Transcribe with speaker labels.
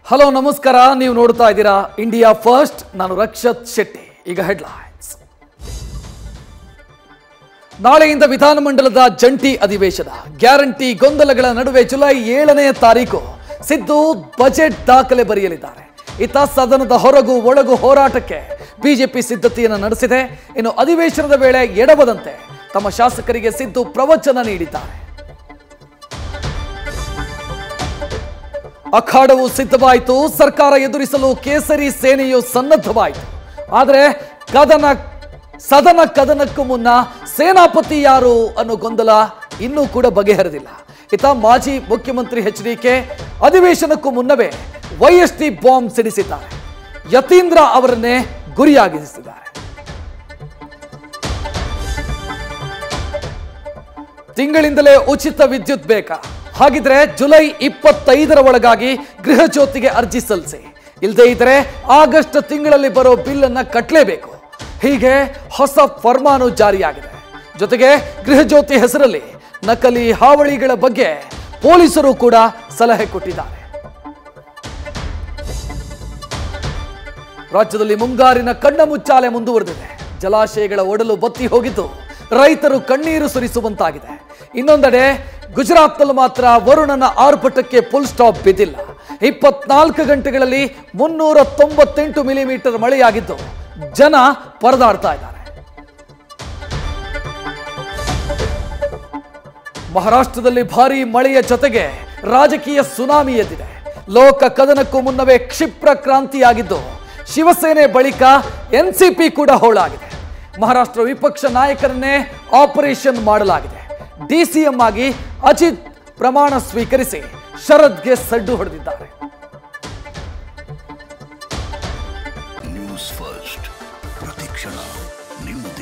Speaker 1: hello ನಮಸ್ಕಾರ ನೀವು ನೋಡ್ತಾ ಇದ್ದೀರಾ ಇಂಡಿಯಾ ಫಸ್ಟ್ ನಾನು ರಕ್ಷತ್ ಶೆಟ್ಟಿ ಈಗ ಹೆಡ್ಲೈನ್ಸ್ ನಾಳೆಯಿಂದ ವಿಧಾನಮಂಡಲದ ಜಂಟಿ ಅಧಿವೇಶನ ಗ್ಯಾರಂಟಿ ಗೊಂದಲಗಳ ನಡುವೆ ಜುಲೈ ಏಳನೇ ತಾರೀಕು ಸಿದ್ದು ಬಜೆಟ್ ದಾಖಲೆ ಬರೆಯಲಿದ್ದಾರೆ ಇತ್ತ ಸದನದ ಹೊರಗು ಒಳಗು ಹೋರಾಟಕ್ಕೆ ಬಿಜೆಪಿ ಸಿದ್ಧತೆಯನ್ನು ನಡೆಸಿದೆ ಇನ್ನು ಅಧಿವೇಶನದ ವೇಳೆ ಎಡವದಂತೆ ತಮ್ಮ ಶಾಸಕರಿಗೆ ಸಿದ್ದು ಪ್ರವಚನ ನೀಡಿದ್ದಾರೆ ಅಖಾಡವು ಸಿದ್ಧವಾಯಿತು ಸರ್ಕಾರ ಎದುರಿಸಲು ಕೇಸರಿ ಸೇನೆಯು ಸನ್ನದ್ಧವಾಯಿತು ಆದರೆ ಕದನ ಸದನ ಕದನಕ್ಕೂ ಮುನ್ನ ಸೇನಾಪತಿ ಯಾರು ಅನ್ನೋ ಗೊಂದಲ ಇನ್ನೂ ಕೂಡ ಬಗೆಹರಿದಿಲ್ಲ ಇತ ಮಾಜಿ ಮುಖ್ಯಮಂತ್ರಿ ಎಚ್ ಡಿ ಕೆ ಅಧಿವೇಶನಕ್ಕೂ ಮುನ್ನವೇ ವೈಎಸ್ಟಿ ಬಾಂಬ್ ಸಿಡಿಸಿದ್ದಾರೆ ಯತೀಂದ್ರ ಅವರನ್ನೇ ಗುರಿಯಾಗಿಸಿದ್ದಾರೆ ತಿಂಗಳಿಂದಲೇ ಉಚಿತ ವಿದ್ಯುತ್ ಬೇಕಾ ಹಾಗಿದ್ರೆ ಜುಲೈ ಇಪ್ಪತ್ತೈದರ ಒಳಗಾಗಿ ಗೃಹ ಜ್ಯೋತಿಗೆ ಅರ್ಜಿ ಸಲ್ಲಿಸಿ ಇಲ್ಲದೆ ಇದ್ರೆ ಆಗಸ್ಟ್ ತಿಂಗಳಲ್ಲಿ ಬರೋ ಬಿಲ್ ಅನ್ನ ಕಟ್ಟಲೇಬೇಕು ಹೀಗೆ ಹೊಸ ಫರ್ಮಾನು ಜಾರಿಯಾಗಿದೆ ಜೊತೆಗೆ ಗೃಹ ಜ್ಯೋತಿ ಹೆಸರಲ್ಲಿ ನಕಲಿ ಹಾವಳಿಗಳ ಬಗ್ಗೆ ಪೊಲೀಸರು ಕೂಡ ಸಲಹೆ ಕೊಟ್ಟಿದ್ದಾರೆ ರಾಜ್ಯದಲ್ಲಿ ಮುಂಗಾರಿನ ಕಣ್ಣ ಮುಚ್ಚಾಲೆ ಮುಂದುವರೆದಿದೆ ಜಲಾಶಯಗಳ ಒಡಲು ಬತ್ತಿ ಹೋಗಿದ್ದು ರೈತರು ಕಣ್ಣೀರು ಸುರಿಸುವಂತಾಗಿದೆ ಇನ್ನೊಂದೆಡೆ ಗುಜರಾತ್ನಲ್ಲಿ ಮಾತ್ರ ವರುಣನ ಆರ್ಭಟಕ್ಕೆ ಫುಲ್ ಸ್ಟಾಪ್ ಬಿದ್ದಿಲ್ಲ ಇಪ್ಪತ್ನಾಲ್ಕು ಗಂಟೆಗಳಲ್ಲಿ ಮುನ್ನೂರ ತೊಂಬತ್ತೆಂಟು ಮಿಲಿಮೀಟರ್ ಮಳೆಯಾಗಿದ್ದು ಜನ ಪರದಾಡ್ತಾ ಇದ್ದಾರೆ ಮಹಾರಾಷ್ಟ್ರದಲ್ಲಿ ಭಾರೀ ಮಳೆಯ ಜೊತೆಗೆ ರಾಜಕೀಯ ಸುನಾಮಿ ಎದ್ದಿದೆ ಲೋಕ ಕದನಕ್ಕೂ ಮುನ್ನವೇ ಕ್ಷಿಪ್ರ ಕ್ರಾಂತಿಯಾಗಿದ್ದು ಶಿವಸೇನೆ ಬಳಿಕ ಎನ್ಸಿಪಿ ಕೂಡ ಹೋಳಾಗಿದೆ ಮಹಾರಾಷ್ಟ್ರ ವಿಪಕ್ಷ ನಾಯಕರನ್ನೇ ಆಪರೇಷನ್ ಮಾಡಲಾಗಿದೆ ಡಿಸಿಎಂ ಆಗಿ ಅಜಿತ್ ಪ್ರಮಾಣ ಸ್ವೀಕರಿಸಿ ಶರದ್ಗೆ ಸಡ್ಡು ಹೊಡೆದಿದ್ದಾರೆ
Speaker 2: ನ್ಯೂಸ್ ಫಸ್ಟ್ ಪ್ರತಿಕ್ಷಣ ನಿಮ್ಮ